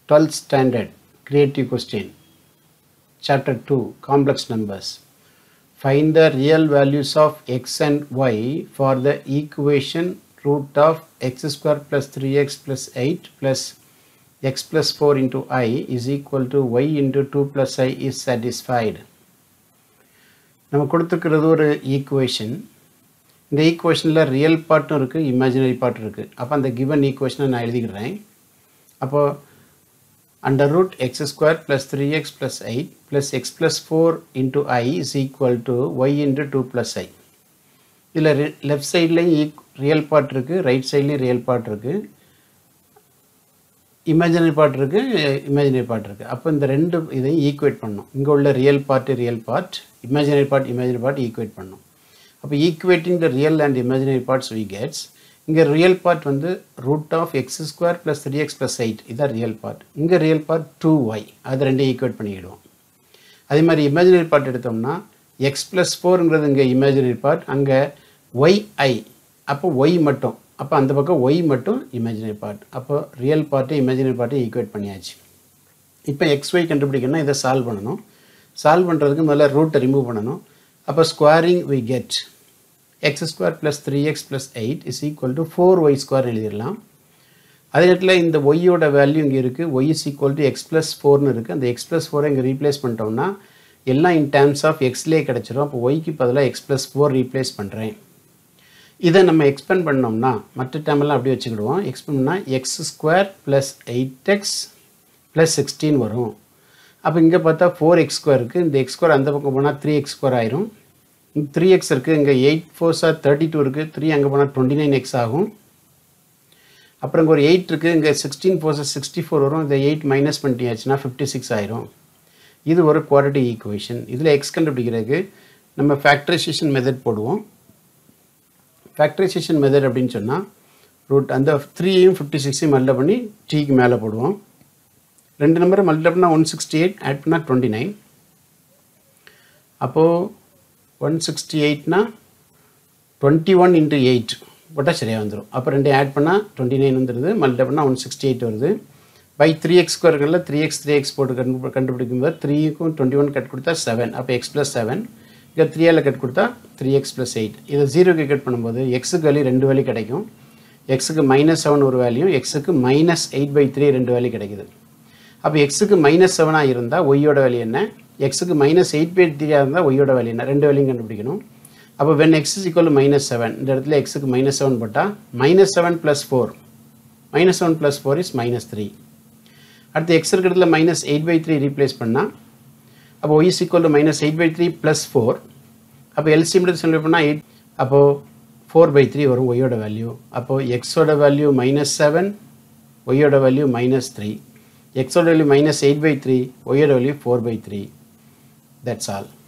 12th standard creative question chapter 2 complex numbers find the real values of x and y for the equation root of x square plus 3x plus 8 plus x plus 4 into i is equal to y into 2 plus i is satisfied நம்ம கொடுத்துருக்கிறது ஒரு equation இந்த ஈக்குவேஷனில் real பார்ட்டும் இருக்குது imaginary part இருக்குது அப்போ அந்த given ஈக்குவேஷனை நான் எழுதிக்கிறேன் அப்போது under root x square plus 3x plus 8 plus x plus 4 into i is equal to y into 2 plus i இதில் லெஃப்ட் சைட்லேயும் ரியல் பார்ட் இருக்குது ரைட் சைட்லேயும் ரியல் பார்ட் இருக்குது இமேஜினரி பார்ட் இருக்குது இமேஜினரி பார்ட் இருக்குது அப்போ இந்த ரெண்டு இதையும் ஈக்குவேட் பண்ணணும் இங்கே உள்ள real part real part imaginary part imaginary part equate பண்ணணும் அப்போ equating the real and imaginary parts we gets இங்கே ரியல் பார்ட் வந்து root of x square plus three x plus eight இதான் ரியல் பார்ட் இங்கே real part two y அது ரெண்டையும் equate பண்ணிக்கிடுவோம் அதே மாதிரி இமேஜினரி பார்ட் எடுத்தோம்னா எக்ஸ் ப்ளஸ் ஃபோருங்கிறது இங்கே இமேஜினரி பார்ட் அங்கே ஒய் ஐ அப்போ ஒய் மட்டும் அப்போ அந்த பக்கம் ஒய் மட்டும் இமேஜினரி பார்ட் அப்போ real part imaginary part equate பண்ணியாச்சு இப்போ எக்ஸ் ஒய் கண்டுபிடிக்கணும்னா இதை சால்வ் பண்ணணும் சால்வ் பண்ணுறதுக்கு முதல்ல ரூட்டை ரிமூவ் பண்ணணும் அப்போ squaring we get x square plus three x plus eight is equal to four y square எழுதிடலாம் அதே நேரத்தில் இந்த ஒய்யோட வேல்யூ இங்கே இருக்குது y is equal to x plus ஃபோர்னு இருக்குது அந்த எக்ஸ் ப்ளஸ் ஃபோரை இங்கே ரீப்ளேஸ் பண்ணிட்டோம்னா எல்லாம் இன் டேர்ம்ஸ் ஆஃப் எக்ஸ்லேயே கிடச்சிரும் அப்போ ஒய்க்கு பதிலாக எக்ஸ் ப்ளஸ் ஃபோர் ரீப்ளேஸ் பண்ணுறேன் இதை நம்ம எக்ஸ்பெண்ட் பண்ணோம்னா மற்ற டேர்மெல்லாம் அப்படியே வச்சுக்கிடுவோம் எக்ஸ்பெண்ட் பண்ணால் x square plus eight x plus sixteen வரும் அப்போ இங்கே பார்த்தா ஃபோர் எக்ஸ் ஸ்கொயர் இருக்குது இந்த எக்ஸ் ஸ்கொயர் அந்த பக்கம் போனால் த்ரீ எக்ஸ் ஸ்கொயர் ஆயிரும் த்ரீ எக்ஸ் இருக்குது இங்கே eight fours are thirty two இருக்குது த்ரீ அங்கே போனால் டுவெண்ட்டி நைன் எக்ஸ் ஆகும் அப்புறம் இங்கே ஒரு எயிட் இருக்குது இங்கே sixteen fours are sixty four வரும் இந்த எயிட் மைனஸ் பண்ணியாச்சுன்னா ஃபிஃப்டி சிக்ஸ் ஆயிரும் இது ஒரு குவாடிட்டி ஈக்குவேஷன் இதில் எக்ஸ் கண்டுபிடிக்கிறதுக்கு நம்ம ஃபேக்டரைசேஷன் மெத்தட் போடுவோம் ஃபேக்டரைசேஷன் மெத்தட் அப்படின்னு சொன்னால் ரூட் அந்த த்ரீயையும் ஃபிஃப்டி சிக்ஸையும் மல்டிப்ளை பண்ணி டீக்கு மேலே போடுவோம் ரெண்டு நம்பரை மல்டிப்ளை பண்ணால் ஒன் சிக்ஸ்டி எயிட் ஆட் பண்ணால் டுவெண்ட்டி நைன் அப்போது ஒன் சிக்ஸ்டி எயிட்னா டுவெண்ட்டி ஒன் இன்ட்டு எயிட் போட்டால் சரியாக வந்துடும் அப்போ ரெண்டு ஆட் பண்ணால் டுவெண்ட்டி நைன் வந்துடுது மல்டிப்ளை பண்ணால் ஒன் சிக்ஸ்டி எயிட் வருது பை த்ரீ எக்ஸ் ஸ்கொயர்களில் த்ரீ எக்ஸ் த்ரீ எக்ஸ் போட்டு கண்டு கண்டுபிடிக்கும் போது த்ரீக்கும் டுவெண்ட்டி ஒன் கட் கொடுத்தா செவன் அப்போ எக்ஸ் ப்ளஸ் செவன் இங்கே த்ரீயால் கட் கொடுத்தா த்ரீ எக்ஸ் ப்ளஸ் எயிட் இதை ஜீரோக்கு கட் பண்ணும்போது எக்ஸுக்கு வேல்யூ ரெண்டு வேல்யூ கிடைக்கும் எக்ஸுக்கு மைனஸ் செவன் ஒரு வேல்யூ எக்ஸுக்கு மைனஸ் எயிட் பை த்ரீ ரெண்டு வேல்யூ கிடைக்குது அப்போ எக்ஸுக்கு மைனஸ் செவனாக இருந்தால் ஒய்யோட வேல்யூ என்ன எக்ஸுக்கு மைனஸ் எயிட் பை த்ரீயாக இருந்தால் ஒய்யோட வேல்யூ என்ன ரெண்டு வேல்யூயும் கண்டுபிடிக்கணும் அப்போ when x is equal minus seven இந்த இடத்துல எக்ஸுக்கு மைனஸ் செவன் போட்டால் minus seven plus four minus seven plus four is minus three அடுத்து எக்ஸ் இருக்கிறதுல minus eight by three replace பண்ணால் அப்போ y is equal to minus eight by three plus four அப்போ LCM எடுத்து சொல்லி பண்ணால் எயிட் அப்போது ஃபோர் பை த்ரீ வரும் ஒய்யோட வேல்யூ அப்போது எக்ஸோட வேல்யூ மைனஸ் செவன் ஒய்யோட வேல்யூ மைனஸ் த்ரீ எக்ஸோட value minus eight by three ஒய்யோட value four by three that's all